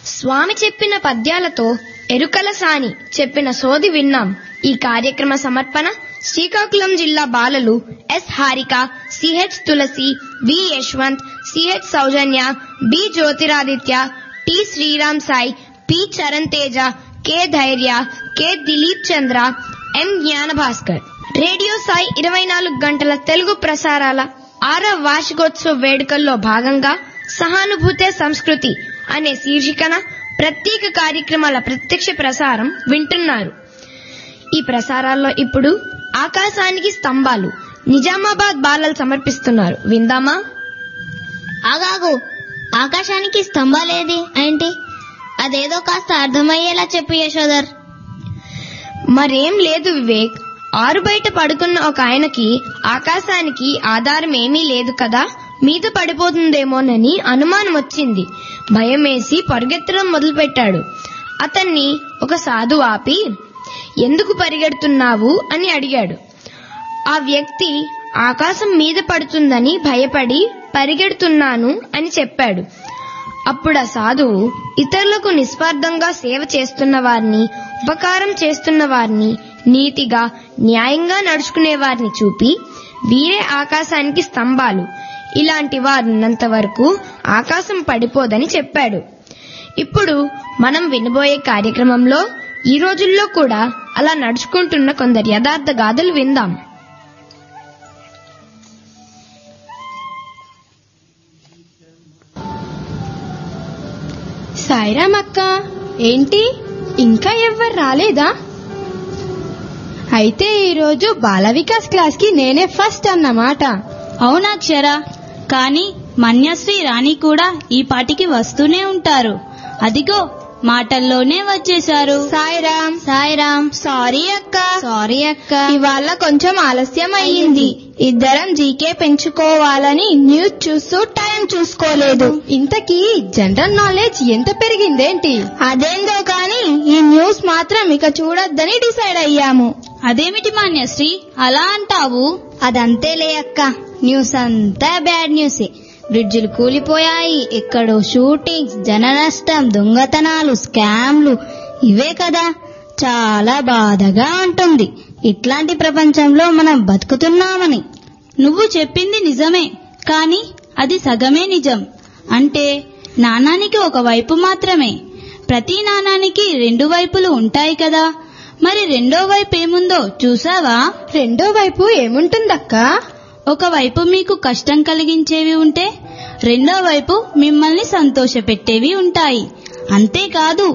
స్వామి చెప్పిన పద్యాలతో ఎరుకల సాని చెప్పిన సోది విన్నాం ఈ కార్యక్రమ సమర్పణ శ్రీకాకుళం జిల్లా బాలలు S Harika CH Tulasi V Yashwanth CH Soujanya B Jyotiraditya T Sriram Sai P Charan Teja K Dhairya K Dileep Chandra M Gnanabhaskar radio Sai ఇరవై నాలుగు గంటల తెలుగు ప్రసారాల ఆరవ వార్షికోత్సవ వేడుకల్లో భాగంగా సహానుభూతే సంస్కృతి అనే శీర్షికన ప్రత్యేక కార్యక్రమాల ప్రత్యక్ష ప్రసారం వింటున్నారు ఈ ప్రసారాల్లో ఇప్పుడు ఆకాశానికి స్తంభాలు నిజామాబాద్ బాలలు సమర్పిస్తున్నారు విందామా ఆగాగు ఆకాశానికి స్తంభాలేది ఏంటి అదేదో కాస్త అర్థమయ్యేలా చెప్పు యశోదర్ మరేం లేదు వివేక్ ఆరు బయట పడుకున్న ఒక ఆయనకి ఆకాశానికి ఆధారం ఏమీ లేదు కదా మీద పడిపోతుందేమోనని అనుమానం వచ్చింది భయమేసి పరుగెత్తడం మొదలుపెట్టాడు అతన్ని ఒక సాధు ఆపి ఎందుకు పరిగెడుతున్నావు అని అడిగాడు ఆ వ్యక్తి ఆకాశం మీద పడుతుందని భయపడి పరిగెడుతున్నాను అని చెప్పాడు అప్పుడు ఆ సాధువు ఇతరులకు నిస్వార్థంగా సేవ చేస్తున్న వారిని ఉపకారం చేస్తున్న వారిని నీతిగా న్యాయంగా నడుచుకునే వారిని చూపి వీరే ఆకాశానికి స్తంభాలు ఇలాంటి వారున్నంత వరకు ఆకాశం పడిపోదని చెప్పాడు ఇప్పుడు మనం వినబోయే కార్యక్రమంలో ఈ రోజుల్లో కూడా అలా నడుచుకుంటున్న కొందరు యథార్థ గాథలు విందాం సాయిరామ్ అక్క ఏంటి ఇంకా ఎవ్వరు రాలేదా అయితే ఈరోజు బాల వికాస్ క్లాస్ కి నేనే ఫస్ట్ అన్నమాట అవునాక్షర కానీ మన్యశ్రీ రాణి కూడా ఈ పాటికి వస్తూనే ఉంటారు అదిగో మాటల్లోనే వచ్చేశారు సాయిరామ్ సాయిరామ్ సారీ అక్క సారీ అక్క ఇవాళ కొంచెం ఆలస్యం అయ్యింది ఇద్దరం జీకే పెంచుకోవాలని న్యూస్ చూస్తూ టైం చూసుకోలేదు ఇంతకీ జనరల్ నాలెడ్జ్ ఎంత పెరిగిందేంటి అదేందో కానీ ఈ న్యూస్ మాత్రం ఇక చూడొద్దని డిసైడ్ అయ్యాము అదేమిటి మాన్యశ్రీ అలా అంటావు అదంతేలే అక్క న్యూస్ అంతా బ్యాడ్ న్యూసే బ్రిడ్జిలు కూలిపోయాయి ఎక్కడో షూటింగ్స్ జన నష్టం దొంగతనాలు స్కామ్లు ఇవే కదా చాలా బాధగా ఉంటుంది ఇట్లాంటి ప్రపంచంలో మనం బతుకుతున్నామని నువ్వు చెప్పింది నిజమే కానీ అది సగమే నిజం అంటే నాణానికి ఒక వైపు మాత్రమే ప్రతి నాణానికి రెండు వైపులు ఉంటాయి కదా మరి రెండో వైపు ఏముందో చూసావా రెండో వైపు ఏముంటుందక్క ఒకవైపు మీకు కష్టం కలిగించేవి ఉంటే రెండో వైపు మిమ్మల్ని సంతోషపెట్టేవి ఉంటాయి అంతేకాదు